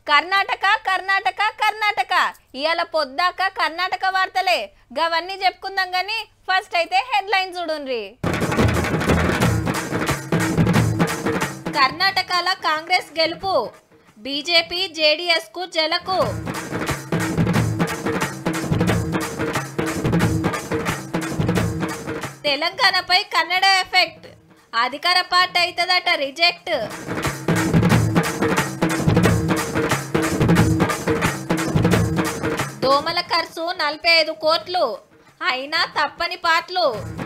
కర్ణాటక కర్ణాటక కర్ణాటక ఇవాళ పొద్దాక కర్ణాటక వార్తలే గవన్నీ చెప్పుకుందాం గాని ఫస్ట్ అయితే హెడ్లైన్ చూడుండ్రి కర్ణాటకలో కాంగ్రెస్ గెలుపు బీజేపీ జేడీఎస్ కు జలకు తెలంగాణపై కన్నడ ఎఫెక్ట్ అధికార పార్టీ అవుతుందట రిజెక్ట్ దోమల ఖర్చు నలభై ఐదు కోట్లు అయినా తప్పని పాటలు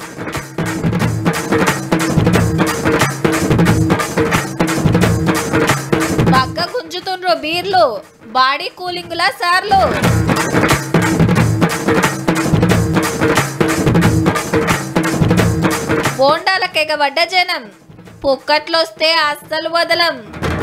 బగ్గ గుంజుతుండ్రు బీర్లు బాడీ కూలింగుల సార్లు బోండాలకెగబడ్డ జనం పుక్కట్లొస్తే అస్సలు వదలం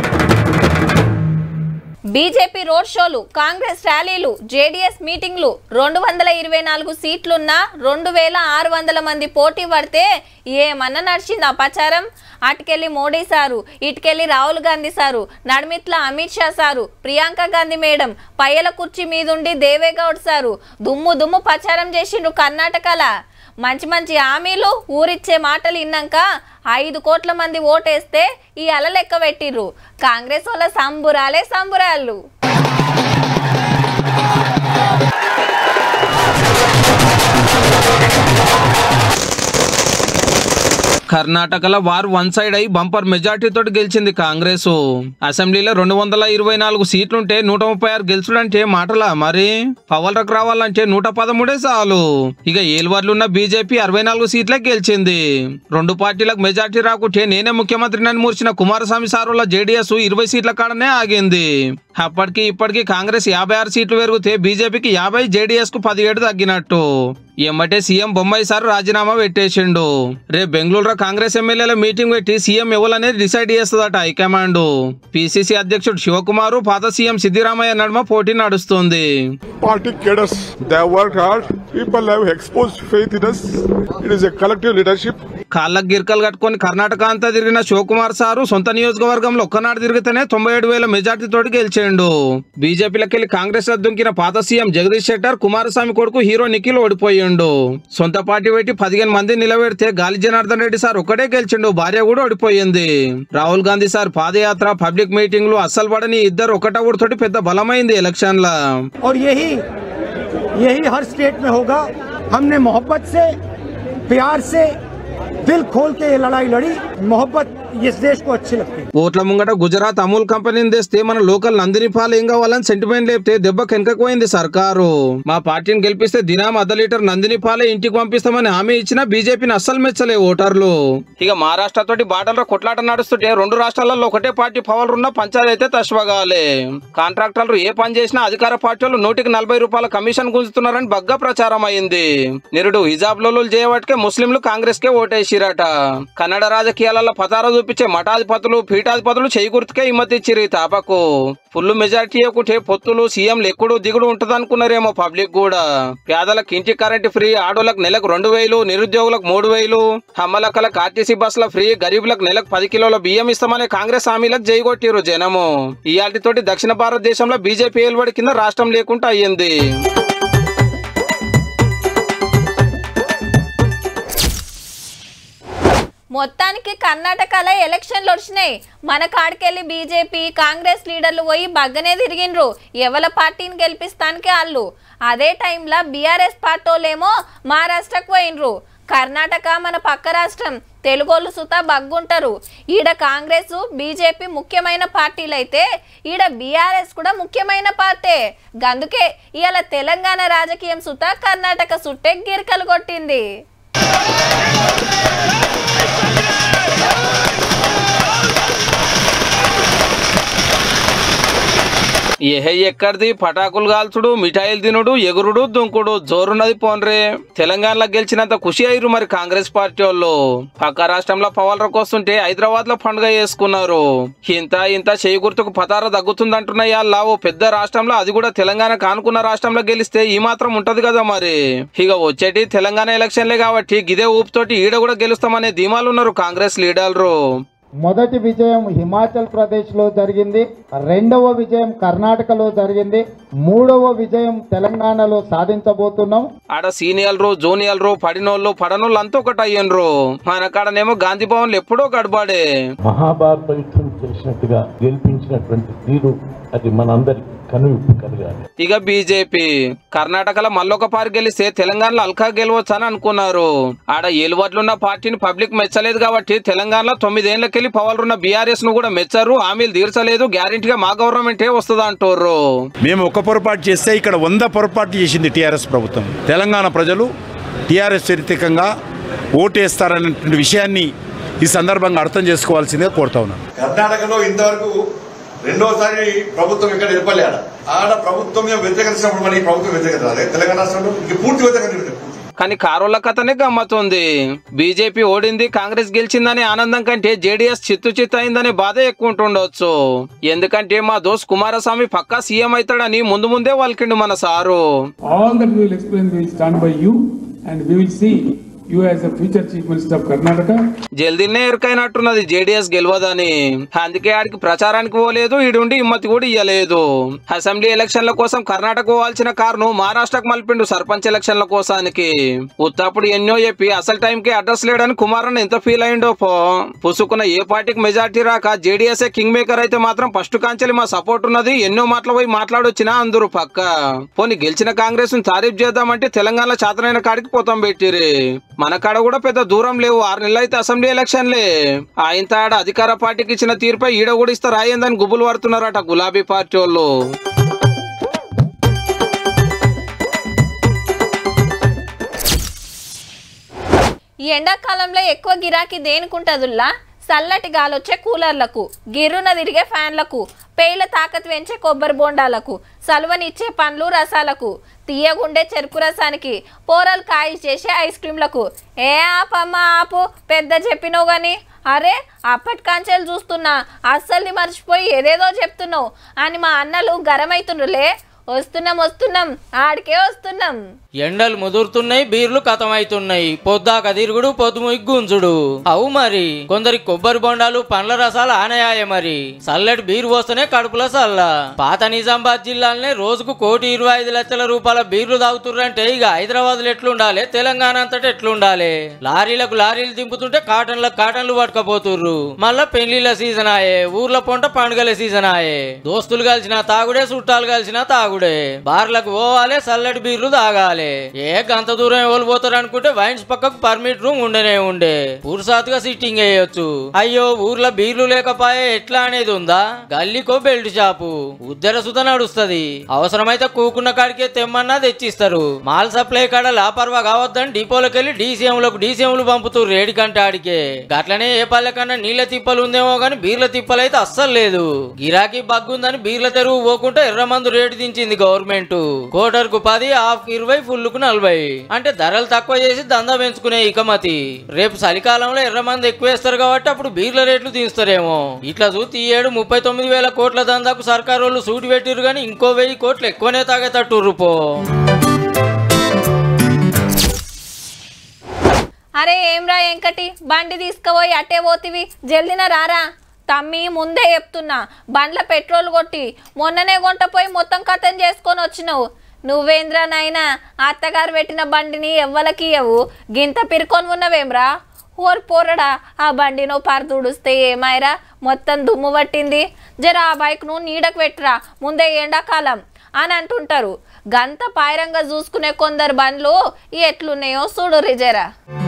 బీజేపీ రోడ్ షోలు కాంగ్రెస్ ర్యాలీలు జేడీఎస్ మీటింగ్లు రెండు వందల ఇరవై నాలుగు సీట్లున్న రెండు వేల ఆరు వందల మంది పోటీ పడితే ఏమన్నా నడిచింది అపచారం అటుకెళ్ళి మోడీ సారు ఇటుకెళ్ళి రాహుల్ గాంధీ సారు నడిమిట్ల అమిత్ షా సారు ప్రియాంక గాంధీ మేడం పయ్యల కుర్చీ మీదుండి దేవేగౌడ్ సారు దుమ్ము దుమ్ము ప్రచారం చేసిండ్రు కర్ణాటకల మంచి మంచి హామీలు ఊరిచ్చే మాటలు విన్నాక ఐదు కోట్ల మంది ఓటేస్తే ఈ అల లెక్క పెట్టిర్రు కాంగ్రెస్ వాళ్ళ సంబురాలే సంబురాలు కర్ణాటకలో వారు వన్ సైడ్ అయి బంపర్ మెజార్టీ తోటి గెలిచింది కాంగ్రెస్ అసెంబ్లీలో రెండు వందల ఇరవై నాలుగు సీట్లుంటే నూట ముప్పై ఆరు గెలుచుడంటే మాటలా మరి పవర్లకు రావాలంటే నూట పదమూడే చాలు ఇక ఏలువర్లున్న బీజేపీ అరవై నాలుగు సీట్లే గెలిచింది రెండు పార్టీలకు మెజార్టీ రాకుంటే నేనే ముఖ్యమంత్రిని మూర్చిన కుమారస్వామి సారుల జేడీఎస్ ఇరవై సీట్ల కాడనే ఆగింది అప్పటికి ఇప్పటికి కాంగ్రెస్ యాభై ఆరు సీట్లు పెరిగితే బీజేపీకి యాభై జేడీఎస్ కు పదిహేడు తగ్గినట్టు ఎమ్మటే సీఎం బొమ్మాయి సార్ రాజీనామా పెట్టేసిండు రేపు బెంగళూరులో కాంగ్రెస్ ఎమ్మెల్యేల మీటింగ్ పెట్టి సీఎం ఎవరనేది డిసైడ్ చేస్తుందట హైకమాండ్ పిసిసి అధ్యక్షుడు శివకుమారు పాత సీఎం సిద్దిరామయ్య నడుమ పోటీ నడుస్తుంది Party cadres, they have worked hard. People have exposed faith in us. It is a collective leadership. కాళ్ళకు గిరకలు కట్టుకొని కర్ణాటక అంతా తిరిగిన శివకుమార్ సారు సొంత నియోజకవర్గంలో ఒక్కనాడు తిరిగితేనే తొంభై ఏడు వేల మెజార్టీ తోటి గెలిచిండు బీజేపీలోకి వెళ్ళి కాంగ్రెస్ లో దుంకిన పాత సీఎం జగదీష్ శెట్టర్ కుమారస్వామి కొడుకు హీరో నిఖిల్ ఓడిపోయిండు సొంత పార్టీ పెట్టి పదిహేను మంది నిలబెడితే గాలి జనార్దన్ రెడ్డి సార్ ఒక్కడే గెలిచిండు భార్య కూడా ఓడిపోయింది రాహుల్ గాంధీ సార్ పాదయాత్ర పబ్లిక్ మీటింగ్లు అస్సలు పడని ఇద్దరు ఒకటవుడితోటి పెద్ద బలమైంది ఎలక్షన్ల और यही यही हर स्टेट में होगा हमने मोहब्बत से प्यार से दिल खोल के ये लड़ाई लड़ी मोहब्बत इस देश को अच्छी लगती है ఓట్ల ముంగట గుజరాత్ అమూల్ కంపెనీని తెస్తే మన లోకల్ నందిని పాలు ఏం కావాలని సెంటిమెంట్ లేపితే దెబ్బ వెనకపోయింది సర్కారు మా పార్టీని గెలిపిస్తే దినం అర్ధ లీటర్ నందిని పాలే ఇంటికి పంపిస్తామని హామీ ఇచ్చినా బీజేపీని అస్సలు మెచ్చలే ఓటర్లు ఇక మహారాష్ట్ర తోటి బాటల్లో కొట్లాట నడుస్తుంటే రెండు రాష్ట్రాలలో ఒకటే పార్టీ పవర్ ఉన్న పంచాయతీ అయితే తశ్వగాలే కాంట్రాక్టర్లు ఏ పని చేసినా అధికార పార్టీ వాళ్ళు నూటికి నలభై రూపాయల కమిషన్ గుంజుతున్నారని బగ్గా ప్రచారం అయింది నిరుడు హిజాబ్ లోలు చేయబట్టే ముస్లింలు కాంగ్రెస్ కే ఓటేసిరట కన్నడ రాజకీయాలలో పతారా చూపించే మఠాధిపతులు పీఠాధిపతులు చేయి గుర్తుకే హిమ్మతి ఇచ్చిరు ఈ తాపకు ఫుల్ మెజార్టీ ఒకటే పొత్తులు సీఎంలు ఎక్కుడు దిగుడు ఉంటదనుకున్నారేమో పబ్లిక్ కూడా పేదలకు ఇంటి కరెంట్ ఫ్రీ ఆడోళ్ళకు నెలకు రెండు వేలు నిరుద్యోగులకు మూడు వేలు హమ్మలక్కలకు ఆర్టీసీ బస్సుల ఫ్రీ గరీబులకు నెలకు పది కిలోల బియ్యం ఇస్తామనే కాంగ్రెస్ హామీలకు జైగొట్టిరు జనము ఇయాటితోటి దక్షిణ భారతదేశంలో బీజేపీ ఏలుబడి కింద రాష్ట్రం లేకుండా అయ్యింది మొత్తానికి కర్ణాటకలో ఎలక్షన్లు వచ్చినాయి మన కాడికెళ్ళి బీజేపీ కాంగ్రెస్ లీడర్లు పోయి బగ్గనే తిరిగిండ్రు ఎవల పార్టీని గెలిపిస్తానికి వాళ్ళు అదే టైంలో బీఆర్ఎస్ పార్టీలేమో మహారాష్ట్రకు పోయినరు కర్ణాటక మన పక్క రాష్ట్రం తెలుగోళ్ళు సుతా బగ్గుంటారు ఈడ కాంగ్రెస్ బీజేపీ ముఖ్యమైన పార్టీలు అయితే ఈడ బీఆర్ఎస్ కూడా ముఖ్యమైన పార్టీ గందుకే ఇవాళ తెలంగాణ రాజకీయం సుతా కర్ణాటక సుట్టే గిరికలు కొట్టింది ఏహే ఎక్కడిది పటాకులు కాల్చుడు మిఠాయిలు తినుడు ఎగురుడు దుంకుడు జోరున్నది పోన్రే తెలంగాణలో గెలిచినంత ఖుషి అయ్యారు మరి కాంగ్రెస్ పార్టీ వాళ్ళు పక్క రాష్ట్రంలో పవలరకు వస్తుంటే హైదరాబాద్ లో పండుగ చేసుకున్నారు ఇంత ఇంత చేయి గుర్తుకు పతార తగ్గుతుందంటున్నాయి అలా ఓ పెద్ద రాష్ట్రంలో అది కూడా తెలంగాణ కానుకున్న రాష్ట్రంలో గెలిస్తే ఈ మాత్రం ఉంటది కదా మరి ఇక వచ్చేటి తెలంగాణ ఎలక్షన్లే కాబట్టి గిదే ఊపుతోటి ఈడ కూడా గెలుస్తామనే ధీమాలు ఉన్నారు కాంగ్రెస్ లీడర్లు మొదటి విజయం హిమాచల్ ప్రదేశ్లో జరిగింది రెండవ విజయం కర్ణాటకలో జరిగింది మూడవ విజయం తెలంగాణలో సాధించబోతున్నాం ఆడ సీనియర్లు జూనియర్లు పడినోళ్ళు పడనోళ్ళు అంతా ఒకటి అయ్యిండ్రు మన కాడనేమో గాంధీ భవన్లు ఎప్పుడో గడబాడే మహాభారత యుద్ధం చేసినట్టుగా గెలిపించినటువంటి తీరు అది మనందరికి కనువిప్పు కలగాలి ఇక బీజేపీ కర్ణాటకలో మళ్ళొక పారి గెలిస్తే తెలంగాణలో అల్కా గెలవచ్చు అని అనుకున్నారు ఆడ ఏలువడ్లున్న పార్టీని పబ్లిక్ మెచ్చలేదు కాబట్టి తెలంగాణలో తొమ్మిదేళ్లకెళ్లి పవర్లున్న బీఆర్ఎస్ ను కూడా మెచ్చారు హామీలు తీర్చలేదు గ్యారెంటీగా మా గవర్నమెంటే వస్తుంది అంటారు మేము ఒక పొరపాటు చేస్తే ఇక్కడ వంద పొరపాటు చేసింది టీఆర్ఎస్ ప్రభుత్వం తెలంగాణ ప్రజలు టీఆర్ఎస్ చరిత్రకంగా ఓటేస్తారనేటువంటి విషయాన్ని ఈ సందర్భంగా అర్థం చేసుకోవాల్సిందిగా కోరుతా ఉన్నాను కర్ణాటకలో ఇంతవరకు రెండోసారి ప్రభుత్వం ఇక్కడ ఏర్పడలే ఆడ ఆడ ప్రభుత్వం మీద వ్యతిరేకించినప్పుడు మరి ఈ ప్రభుత్వం వ్యతిరేకత రాలే తెలంగాణ రాష్ట్రంలో ఇంక పూర్తి వ్యతిరేకత ఉంది, పూర్తి కానీ కారోళ్ళ కథనే గమ్మతుంది బీజేపీ ఓడింది కాంగ్రెస్ గెలిచిందనే ఆనందం కంటే జేడీఎస్ చిత్తు చిత్తు అయిందనే బాధ ఎక్కువ ఉంటుండొచ్చు ఎందుకంటే మా దోస్త్ కుమారస్వామి పక్కా సీఎం అవుతాడని ముందు ముందే వాళ్ళకిండు మన sir All that we will explain will stand by you and we will see you as a future Chief Minister of Karnataka. జల్దీనే ఎరుకైనట్టున్నది జేడీఎస్ గెలవదని అందుకే ఆడికి ప్రచారానికి పోలేదు ఈడుండి హిమ్మతి కూడా ఇయ్యలేదు అసెంబ్లీ ఎలక్షన్ల కోసం కర్ణాటక పోవాల్సిన కారును మహారాష్ట్రకు మలిపిండు సర్పంచ్ ఎలక్షన్ల కోసానికి ఉత్తప్పుడు ఎన్నో చెప్పి అసలు టైంకి అడ్రస్ లేడని కుమారన్న ఎంత ఫీల్ అయిండో పో పుసుకున్న ఏ పార్టీకి మెజార్టీ రాక జేడీఎస్ కింగ్ మేకర్ అయితే మాత్రం ఫస్ట్ కాంచెలి మా సపోర్ట్ ఉన్నది ఎన్నో మాటలు పోయి మాట్లాడొచ్చినా అందరూ పక్క పోనీ గెలిచిన కాంగ్రెస్ ను తారీఫ్ చేద్దామంటే తెలంగాణ చాతనైన కాడికి పోతాం పెట్టిరి మన కాడ కూడా పెద్ద దూరం లేవు ఆరు నెలలు అయితే అసెంబ్లీ ఎలక్షన్లే ఆయన తాడ అధికార పార్టీకి ఇచ్చిన తీర్పై ఈడ కూడా ఇస్తారు అయ్యిందని గుబులు పడుతున్నారట గులాబీ పార్టీ వాళ్ళు ఈ ఎండాకాలంలో ఎక్కువ గిరాకీ దేనికుంటదుల్లా చల్లటి గాలొచ్చే కూలర్లకు గిర్రున తిరిగే ఫ్యాన్లకు పేయిల తాకత్ పెంచే కొబ్బరి బోండాలకు సలువనిచ్చే పండ్లు రసాలకు తీయగుండే చెరుకు రసానికి పోరలు కాయి చేసే ఐస్ క్రీంలకు ఏ ఆపమ్మ ఆపు పెద్ద చెప్పినావు గాని అరే అప్పటి కాంచెలు చూస్తున్నా అస్సలు మర్చిపోయి ఏదేదో చెప్తున్నావు అని మా అన్నలు గరమైతుండ్రులే వస్తున్నాం వస్తున్నాం ఆడికే వస్తున్నాం ఎండలు ముదురుతున్నాయి బీర్లు కథమవుతున్నాయి పొద్దాక తిరుగుడు పొద్దు గుంజుడు అవు మరి కొందరి కొబ్బరి బొండాలు పండ్ల రసాలు ఆనయాయ మరి చల్లటి బీరు పోస్తేనే కడుపులో చల్ల పాత నిజామాబాద్ జిల్లాలోనే రోజుకు కోటి ఇరవై ఐదు లక్షల రూపాయల బీర్లు తాగుతుర్రంటే ఇక హైదరాబాద్ ఎట్లుండాలి తెలంగాణ అంతటా ఎట్లుండాలి లారీలకు లారీలు దింపుతుంటే కాటన్లకు కాటన్లు పట్టుకపోతుర్రు మళ్ళా పెళ్లిళ్ళ సీజన్ ఆయే ఊర్ల పొంట పండుగల సీజన్ ఆయే దోస్తులు కలిసిన తాగుడే చుట్టాలు కలిసిన తాగుడే బార్లకు పోవాలి చల్లటి బీర్లు తాగాలి ఏ గంత దూరం ఎవరు పోతారు అనుకుంటే వైన్స్ పక్కకు పర్మిట్ రూమ్ ఉండనే ఉండే పురుసాతుగా సిట్టింగ్ వేయొచ్చు అయ్యో ఊర్లో బీర్లు లేకపోయే ఎట్లా అనేది ఉందా గల్లీకో బెల్ట్ షాపు ఉద్దర సుత నడుస్తుంది అవసరమైతే కూకున్న కాడికే తెమ్మన్నా తెచ్చిస్తారు మాల్ సప్లై కాడ లాపర్వా కావద్దని డిపోలకు వెళ్ళి డీసీఎంలకు డీసీఎంలు పంపుతూ రేడి కంటే ఆడికే గట్లనే ఏ పల్లె కన్నా నీళ్ళ తిప్పలు ఉందేమో గాని బీర్ల తిప్పలు అయితే అస్సలు లేదు గిరాకీ బగ్గుందని బీర్ల తెరువు పోకుంటే ఎర్రమందు రేటు దించింది గవర్నమెంట్ కోటర్కు పది హాఫ్ ఇరవై ఫుల్కు నలభై అంటే ధరలు తక్కువ చేసి దందా పెంచుకునే ఇకమతి రేపు చలికాలంలో ఎర్రమంది ఎక్కువ వేస్తారు కాబట్టి అప్పుడు బీర్ల రేట్లు తీస్తారేమో ఇట్లా చూసి ఈ ఏడు ముప్పై తొమ్మిది వేల కోట్ల దందాకు సర్కారు వాళ్ళు సూటి పెట్టిరు కానీ ఇంకో వెయ్యి కోట్లు ఎక్కువనే తాగేటట్టు పో అరే ఏమ్రా వెంకటి బండి తీసుకుపోయి అట్టే పోతివి జల్దిన రారా తమ్మి ముందే చెప్తున్నా బండ్ల పెట్రోల్ కొట్టి మొన్ననే కొంటపోయి మొత్తం కథం చేసుకొని వచ్చినావు నువ్వేంద్రా నాయనా అత్తగారు పెట్టిన బండిని ఎవ్వలకి ఇవ్వవు గింత పిరుకొని ఉన్నవేమ్రా ఓర్ పోరడా ఆ బండి నువ్వు పరదుడుస్తే ఏమాయరా మొత్తం దుమ్ము పట్టింది జర ఆ బైక్ను నీడకు పెట్టురా ముందే ఎండాకాలం అని అంటుంటారు గంత పాయరంగా చూసుకునే కొందరు బండ్లు ఎట్లున్నాయో చూడు రిజరా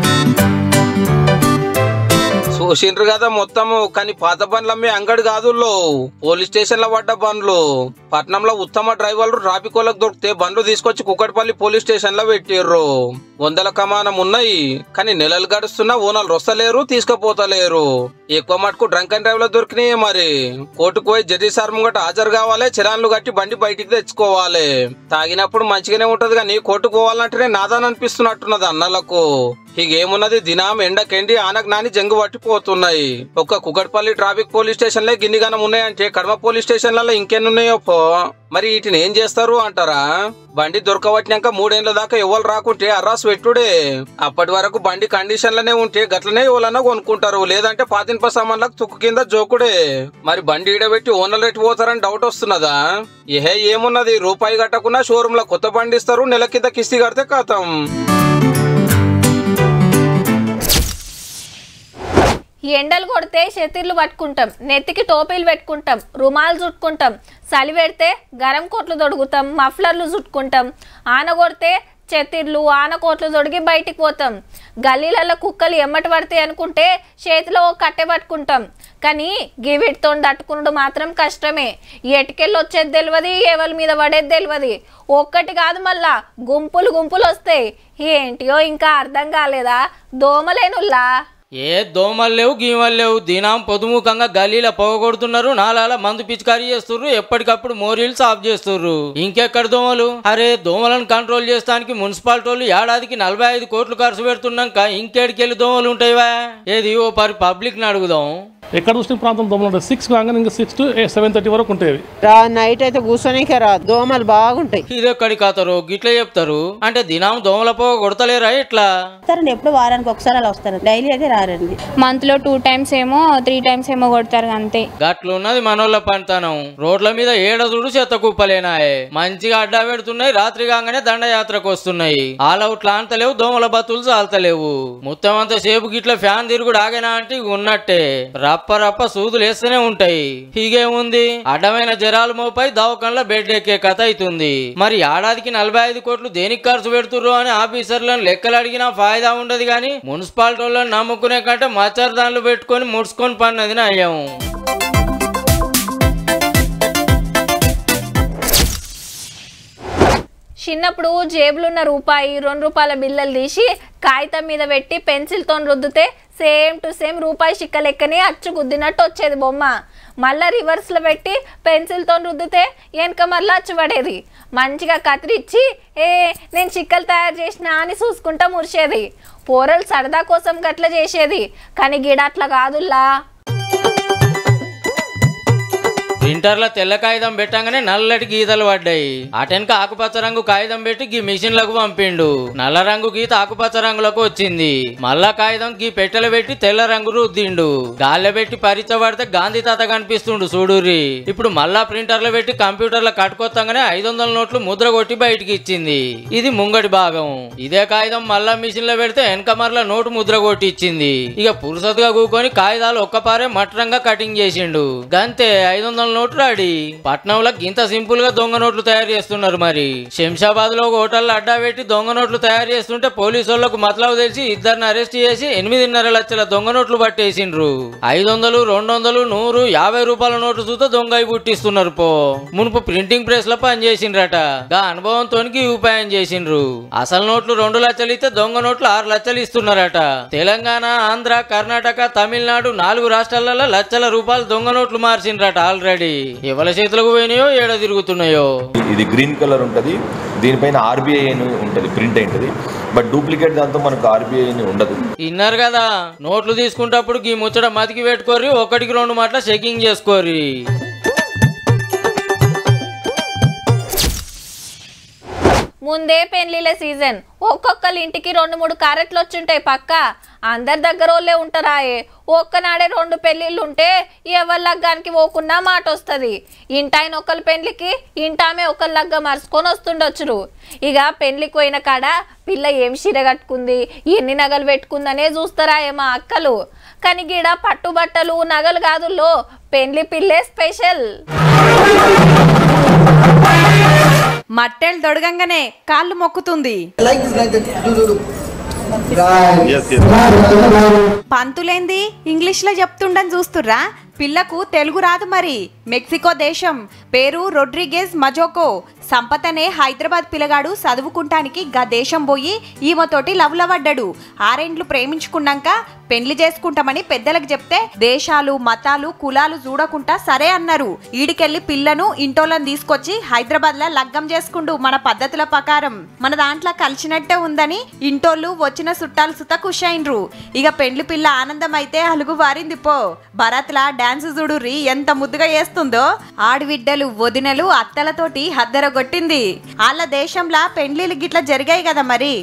చూసిండ్రు కదా మొత్తము కానీ పాత బండ్లు అమ్మే అంగడి కాదు పోలీస్ స్టేషన్ లో పడ్డ బండ్లు పట్నంలో ఉత్తమ డ్రైవర్లు ట్రాఫిక్ వాళ్ళకి దొరికితే బండ్లు తీసుకొచ్చి కుక్కటిపల్లి పోలీస్ స్టేషన్ లో పెట్టిర్రు వందల కమానం ఉన్నాయి కానీ నెలలు గడుస్తున్నా ఓనర్లు వస్తలేరు తీసుకుపోతలేరు ఎక్కువ మటుకు డ్రంక్ అండ్ డ్రైవ్ లో దొరికినాయి మరి కోర్టుకు పోయి జడ్జి సార్ ముంగట హాజరు కావాలి చిరాన్లు కట్టి బండి బయటికి తెచ్చుకోవాలి తాగినప్పుడు మంచిగానే ఉంటది కానీ కోర్టుకు పోవాలంటేనే నాదాని అనిపిస్తున్నట్టున్నది అన్నలకు ఇకేమున్నది దినాం ఎండకెండి ఆనకు నాని జంగు పట్టిపోతున్నాయి ఒక్క కుకట్పల్లి ట్రాఫిక్ పోలీస్ స్టేషన్ లో గిన్నిగానం ఉన్నాయంటే కడమ పోలీస్ స్టేషన్లలో ఇంకెన్నున్నాయో పో మరి వీటిని ఏం చేస్తారు అంటారా బండి దొరకబట్టినాక మూడేళ్ల దాకా ఎవరు రాకుంటే అర్రాస్ పెట్టుడే అప్పటి వరకు బండి కండిషన్లనే ఉంటే గట్లనే ఎవరన్నా కొనుక్కుంటారు లేదంటే పాతింప సామాన్లకు తుక్కు కింద జోకుడే మరి బండి ఈడబెట్టి ఓనర్లు ఎట్టి పోతారని డౌట్ వస్తున్నదా ఏహే ఏమున్నది రూపాయి కట్టకుండా షోరూమ్ లో కొత్త బండి ఇస్తారు నెల కింద కిస్తీ కడితే కథం ఎండలు కొడితే షతిర్లు పట్టుకుంటాం నెత్తికి టోపీలు పెట్టుకుంటాం రుమాలు చుట్టుకుంటాం చలి పెడితే గరం కోట్లు తొడుగుతాం మఫ్లర్లు చుట్టుకుంటాం ఆన కొడితే చెతిర్లు ఆనకోట్లు తొడిగి బయటికి పోతాం గల్లీలలో కుక్కలు ఎమ్మటి పడతాయి అనుకుంటే చేతిలో ఓ కట్టె పట్టుకుంటాం కానీ గివిటితో తట్టుకునుడు మాత్రం కష్టమే ఎటుకెళ్ళి వచ్చేది తెలియదు ఎవరి మీద పడేది తెలియదు ఒక్కటి కాదు మళ్ళా గుంపులు గుంపులు వస్తాయి ఏంటియో ఇంకా అర్థం కాలేదా దోమలేనుల్లా ఏ దోమలు లేవు గీమలు లేవు దినం పొదుముఖంగా గలీల పొగగొడుతున్నారు నాలాల మందు పిచికారీ చేస్తుర్రు ఎప్పటికప్పుడు మోరీలు సాఫ్ చేస్తుర్రు ఇంకెక్కడ దోమలు అరే దోమలను కంట్రోల్ చేస్తానికి మున్సిపాలిటీ వాళ్ళు ఏడాదికి నలభై ఐదు కోట్లు ఖర్చు పెడుతున్నాక ఇంకేడికెళ్ళి దోమలు ఉంటాయివా ఏది ఓ పరి పబ్లిక్ ని అడుగుదాం ఎక్కడ చూసిన ప్రాంతం దోమలు ఉంటాయి సిక్స్ కాగానే ఇంకా సిక్స్ టు సెవెన్ థర్టీ వరకు ఉంటాయి రా నైట్ అయితే కూర్చోనికే రాదు దోమలు బాగుంటాయి ఇదెక్కడి కాతారు గిట్ల చెప్తారు అంటే దినం దోమల పొగ కొడతలేరా ఇట్లా వస్తారండి ఎప్పుడు వారానికి ఒకసారి అలా వస్తారు డైలీ అయితే రారండి మంత్ లో టూ టైమ్స్ ఏమో త్రీ టైమ్స్ ఏమో కొడతారు అంతే గట్లున్నది మనోళ్ళ పంతనం రోడ్ల మీద ఏడ చూడు చెత్త కుప్పలేనాయే మంచిగా అడ్డా పెడుతున్నాయి రాత్రి కాగానే దండయాత్రకు వస్తున్నాయి ఆల్ అవుట్లు ఆంతలేవు దోమల బతులు చాలతలేవు మొత్తం అంత సేపు గిట్ల ఫ్యాన్ తిరుగుడు ఆగేనా అంటే ఇక ఉన్నట్టే రప్ప రప్ప సూదులు వేస్తూనే ఉంటాయి హీగేముంది అడ్డమైన జరాలు మోపై దవాఖానలో బెడ్ ఎక్కే కథ అవుతుంది మరి ఏడాదికి నలభై ఐదు కోట్లు దేనికి ఖర్చు పెడుతుర్రు అని ఆఫీసర్లను లెక్కలు అడిగినా ఫాయిదా ఉండదు కానీ మున్సిపాలిటీ వాళ్ళని నమ్ముకునే కంటే మచ్చరదాన్లు పెట్టుకొని ముడుచుకొని పన్నది నయం చిన్నప్పుడు జేబులున్న రూపాయి రెండు రూపాయల బిల్లలు తీసి కాగితం మీద పెట్టి పెన్సిల్తో రుద్దితే సేమ్ టు సేమ్ రూపాయి చిక్క లెక్కనే అచ్చు గుద్దినట్టు వచ్చేది బొమ్మ మళ్ళా రివర్స్లో పెట్టి పెన్సిల్తో రుద్దితే వెనక మళ్ళీ అచ్చు పడేది మంచిగా కత్తిరించి ఏ నేను చిక్కలు తయారు చేసిన అని చూసుకుంటా మురిసేది పోరలు సరదా కోసం గట్ల చేసేది కానీ గిడ అట్లా కాదుల్లా ప్రింటర్ల తెల్ల కాగితం పెట్టంగానే నల్లటి గీతలు పడ్డాయి అటెనక ఆకుపచ్చ రంగు కాగితం పెట్టి గీ మిషన్లకు పంపిండు నల్ల రంగు గీత ఆకుపచ్చ రంగులకు వచ్చింది మళ్ళా కాగితం గీ పెట్టెలు పెట్టి తెల్ల రంగు రుద్దిండు గాల్లె పెట్టి పడితే గాంధీ తాత కనిపిస్తుండు చూడుర్రి ఇప్పుడు మళ్ళా ప్రింటర్లు పెట్టి కంప్యూటర్ల కట్టుకొత్తంగానే ఐదు వందల నోట్లు ముద్ర కొట్టి బయటికి ఇచ్చింది ఇది ముంగటి భాగం ఇదే కాగితం మళ్ళా మిషన్ లో పెడితే వెనక మరలా నోటు ముద్ర కొట్టి ఇచ్చింది ఇక పురుసతుగా కూకొని కాగితాలు ఒక్కపారే మట్టరంగా కటింగ్ చేసిండు గంతే ఐదు వందల నోట్లు ఆడి పట్నంలో ఇంత సింపుల్ గా దొంగ నోట్లు తయారు చేస్తున్నారు మరి శంషాబాద్ లో ఒక హోటల్లో అడ్డా పెట్టి దొంగ నోట్లు తయారు చేస్తుంటే పోలీసు వాళ్ళకు మతలవు తెలిసి ఇద్దరిని అరెస్ట్ చేసి ఎనిమిదిన్నర లక్షల దొంగ నోట్లు పట్టేసిండ్రు ఐదు వందలు రెండు వందలు నూరు యాభై రూపాయల నోట్లు చూస్తే దొంగ అయి పుట్టిస్తున్నారు పో మునుపు ప్రింటింగ్ ప్రెస్ లో పని చేసిండ్రట గా అనుభవంతో ఉపాయం చేసిండ్రు అసలు నోట్లు రెండు లక్షలు ఇస్తే దొంగ నోట్లు ఆరు లక్షలు ఇస్తున్నారట తెలంగాణ ఆంధ్ర కర్ణాటక తమిళనాడు నాలుగు రాష్ట్రాలలో లక్షల రూపాయలు దొంగ నోట్లు మార్చిండ్రట ఆల్రెడీ ఎవరి చేతులకు పోయినాయో ఏడ తిరుగుతున్నాయో ఇది గ్రీన్ కలర్ ఉంటుంది దీనిపైన ఆర్బీఐ అని ఉంటుంది ప్రింట్ అయింటది బట్ డూప్లికేట్ దాంతో మనకు ఆర్బీఐ అని ఉండదు విన్నారు కదా నోట్లు తీసుకుంటప్పుడు ఈ ముచ్చట మతికి పెట్టుకోరి ఒకటికి రెండు మాటల చెకింగ్ చేసుకోరి ముందే పెళ్లిళ్ళ సీజన్ ఒక్కొక్కరి ఇంటికి రెండు మూడు క్యారెట్లు వచ్చుంటాయి పక్క అందరి దగ్గర వాళ్ళే ఉంటారాయే ఒక్కనాడే రెండు పెళ్ళిళ్ళు ఉంటే ఎవరి లగ్గానికి పోకున్నా మాట వస్తుంది ఇంటాయన ఒకరి పెళ్లికి ఇంటామే ఒకరి లగ్గ మరుచుకొని వస్తుండొచ్చురు ఇక పెళ్లికి పోయిన కాడ పిల్ల ఏం చీర కట్టుకుంది ఎన్ని నగలు పెట్టుకుందనే చూస్తారాయే మా అక్కలు కానీ గీడ పట్టుబట్టలు నగలు కాదుల్లో పెళ్లి పిల్లే స్పెషల్ మట్టెలు దొడగంగానే కాళ్ళు మొక్కుతుంది పంతులేంది ఇంగ్లీష్ లో చెప్తుండని చూస్తుర్రా పిల్లకు తెలుగు రాదు మరి మెక్సికో దేశం పేరు రొడ్రిగేజ్ మజోకో సంపత్ అనే హైదరాబాద్ పిల్లగాడు చదువుకుంటానికి గా దేశం పోయి ఈమెతోటి లవ్లవడ్డాడు ఆరేండ్లు ప్రేమించుకున్నాక పెళ్లి చేసుకుంటామని పెద్దలకు చెప్తే దేశాలు మతాలు కులాలు చూడకుండా సరే అన్నారు ఈడికెళ్ళి పిల్లను ఇంటోళ్ళని తీసుకొచ్చి హైదరాబాద్ లో లగ్గం చేసుకుండు మన పద్ధతుల ప్రకారం మన దాంట్లో కలిసినట్టే ఉందని ఇంటోళ్ళు వచ్చిన చుట్టాలు సుత ఖుషైండ్రు ఇక పెండ్లి పిల్ల ఆనందం అయితే అలుగు వారింది పో భరత్లా డాన్స్ చూడుర్రి ఎంత ముద్దుగా చేస్తుందో ఆడివిడ్డలు వదినలు అత్తలతోటి హద్దరగొట్టింది వాళ్ళ దేశంలా పెండ్లిలు గిట్ల జరిగాయి కదా మరి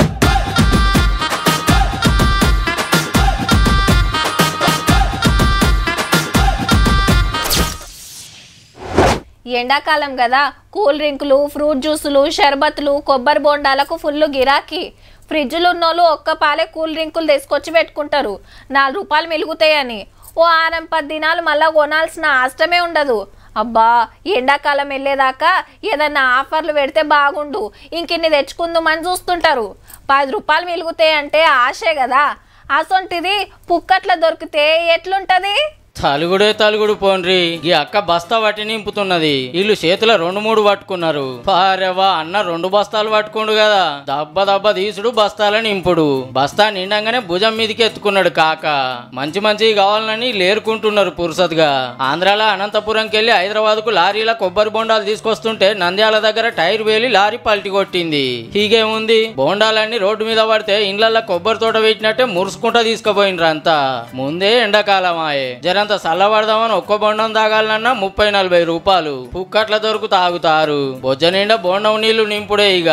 ఎండాకాలం కదా కూల్ డ్రింకులు ఫ్రూట్ జ్యూసులు షర్బత్లు కొబ్బరి బోండాలకు ఫుల్ గిరాకీ ఫ్రిడ్జ్లు ఉన్నోళ్ళు ఒక్క పాలే కూల్ డ్రింకులు తీసుకొచ్చి పెట్టుకుంటారు నాలుగు రూపాయలు మిలుగుతాయని ఓ ఆరం పది దినాలు మళ్ళా కొనాల్సిన ఆష్టమే ఉండదు అబ్బా ఎండాకాలం వెళ్ళేదాకా ఏదన్నా ఆఫర్లు పెడితే బాగుండు ఇంకిన్ని తెచ్చుకుందామని చూస్తుంటారు పది రూపాయలు మిలుగుతాయి అంటే ఆశే కదా అసొంటిది పుక్కట్ల దొరికితే ఎట్లుంటది తలుగుడే తలుగుడు పోన్రి ఈ అక్క బస్తా పట్టి నింపుతున్నది వీళ్ళు చేతిలో రెండు మూడు పట్టుకున్నారు పారెవా అన్న రెండు బస్తాలు పట్టుకోండు కదా దబ్బ దబ్బ తీసుడు బస్తాల నింపుడు బస్తా నిండంగానే భుజం మీదకి ఎత్తుకున్నాడు కాక మంచి మంచివి కావాలని లేరుకుంటున్నారు పురుసత్గా ఆంధ్రాలో అనంతపురంకి వెళ్ళి హైదరాబాద్ కు లారీల కొబ్బరి బొండాలు తీసుకొస్తుంటే నంద్యాల దగ్గర టైర్ వేలి లారీ పల్టి కొట్టింది హీగేముంది బోండాలన్నీ రోడ్డు మీద పడితే ఇండ్లల్లో కొబ్బరి తోట పెట్టినట్టే మురుసుకుంటా తీసుకుపోయినరు అంతా ముందే ఎండాకాలం ఆయే జరంత చల్లబడదామని ఒక్క బొండం తాగాలన్నా ముప్పై నలభై రూపాయలు పుక్కట్ల దొరుకు తాగుతారు బొజ్జ నిండా బోండం నీళ్లు నింపుడే ఇక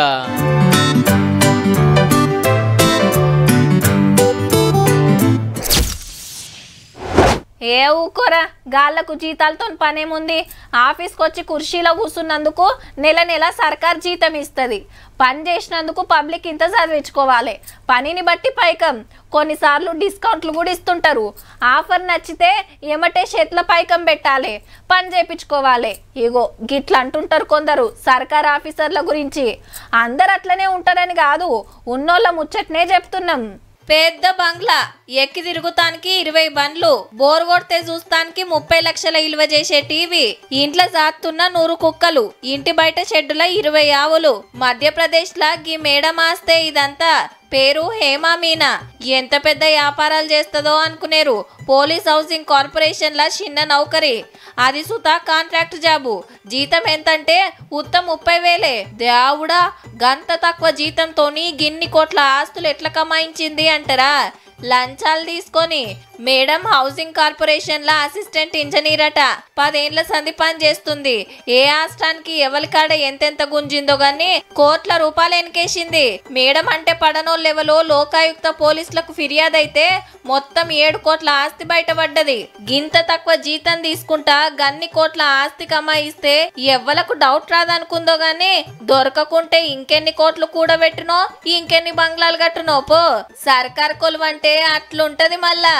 ఏ ఊకోరా గాళ్ళకు జీతాలతో పనేముంది ఆఫీస్కి వచ్చి కుర్చీలో కూర్చున్నందుకు నెల నెల సర్కార్ జీతం ఇస్తుంది పని చేసినందుకు పబ్లిక్ ఇంత చదివించుకోవాలి పనిని బట్టి పైకం కొన్నిసార్లు డిస్కౌంట్లు కూడా ఇస్తుంటారు ఆఫర్ నచ్చితే ఏమటే చేతుల పైకం పెట్టాలి పని చేపించుకోవాలి ఇగో గిట్ల అంటుంటారు కొందరు సర్కార్ ఆఫీసర్ల గురించి అందరు అట్లనే ఉంటారని కాదు ఉన్నోళ్ళ ముచ్చట్నే చెప్తున్నాం పెద్ద బంగ్లా ఎక్కి తిరుగుతానికి ఇరవై బండ్లు బోర్ కొడితే చూస్తానికి ముప్పై లక్షల ఇలువ చేసే టీవీ ఇంట్లో జాతున్న నూరు కుక్కలు ఇంటి బయట షెడ్డుల ఇరవై ఆవులు మధ్యప్రదేశ్ లా గీ మేడం ఆస్తే ఇదంతా పేరు హేమా మీనా ఎంత పెద్ద వ్యాపారాలు చేస్తుందో అనుకునేరు పోలీస్ హౌసింగ్ కార్పొరేషన్ లా చిన్న నౌకరి అది సుతా కాంట్రాక్ట్ జాబు జీతం ఎంతంటే ఉత్త ముప్పై వేలే దేవుడా గంత తక్కువ జీతంతోని గిన్ని కోట్ల ఆస్తులు ఎట్లా కమాయించింది అంటారా లంచాలు తీసుకొని మేడం హౌసింగ్ కార్పొరేషన్ లా అసిస్టెంట్ ఇంజనీర్ అట పదేండ్ల సంధి పని చేస్తుంది ఏ ఆస్టానికి ఎవరి కాడ ఎంతెంత గుంజిందో గాని కోట్ల రూపాయలు ఎనకేసింది మేడం అంటే పడనోళ్ళు ఎవలో లోకాయుక్త పోలీసులకు ఫిర్యాదు అయితే మొత్తం ఏడు కోట్ల ఆస్తి బయటపడ్డది గింత తక్కువ జీతం తీసుకుంటా గన్ని కోట్ల ఆస్తి కమాయిస్తే ఎవ్వలకు డౌట్ రాదనుకుందో గాని దొరకకుంటే ఇంకెన్ని కోట్లు కూడబెట్టినో ఇంకెన్ని బంగ్లాలు కట్టునో పో సర్కార్ కొలువంటే అట్లుంటది మళ్ళా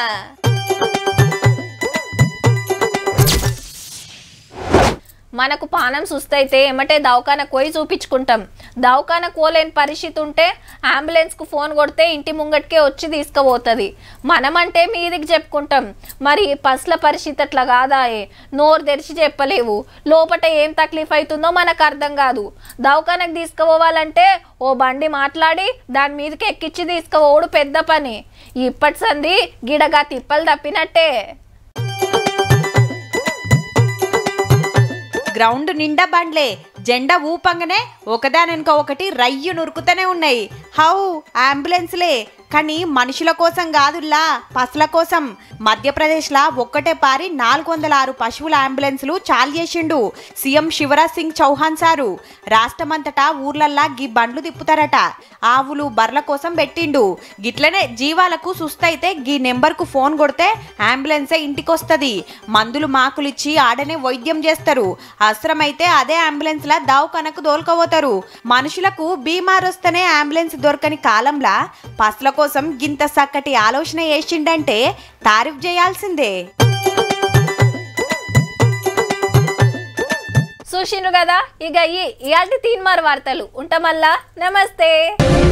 మనకు పానం సుస్తైతే ఏమంటే దవాఖానకు పోయి చూపించుకుంటాం దవాఖానకు పోలేని పరిస్థితి ఉంటే అంబులెన్స్కు ఫోన్ కొడితే ఇంటి ముంగటికే వచ్చి తీసుకుపోతుంది మనమంటే మీదికి చెప్పుకుంటాం మరి పసుల పరిస్థితి అట్లా కాదాయే నోరు తెరిచి చెప్పలేవు లోపట ఏం తక్లీఫ్ అవుతుందో మనకు అర్థం కాదు దవాఖానకు తీసుకుపోవాలంటే ఓ బండి మాట్లాడి దాని మీదకి ఎక్కించి తీసుకుపోవడు పెద్ద పని ఇప్పటి సంది గిడగా తిప్పలు తప్పినట్టే గ్రౌండ్ నిండా బండ్లే జెండా ఊపంగానే ఒకదానెనుక ఒకటి రయ్యు నురుకుతూనే ఉన్నాయి హౌ అంబులెన్స్లే కానీ మనుషుల కోసం కాదుల్లా పసుల కోసం మధ్యప్రదేశ్లా ఒక్కటే పారి నాలుగు వందల ఆరు పశువుల అంబులెన్స్లు చాలు చేసిండు సీఎం శివరాజ్ సింగ్ చౌహాన్ సారు రాష్ట్రమంతటా ఊర్లల్లా గీ బండ్లు తిప్పుతారట ఆవులు బర్ల కోసం పెట్టిండు గిట్లనే జీవాలకు సుస్తైతే గీ నెంబర్కు ఫోన్ కొడితే అంబులెన్సే ఇంటికొస్తుంది మందులు మాకులిచ్చి ఆడనే వైద్యం చేస్తారు అవసరమైతే అదే అంబులెన్స్లా దావఖానకు దోలుకోపోతారు మనుషులకు బీమార్ వస్తేనే అంబులెన్స్ దొరకని కాలంలా పసుల కోసం గింత చక్కటి ఆలోచన చేసిండంటే తారీఫ్ చేయాల్సిందే చూసిండ్రు కదా ఇక ఈ ఇయాల్టి తీన్మార్ వార్తలు ఉంటామల్లా నమస్తే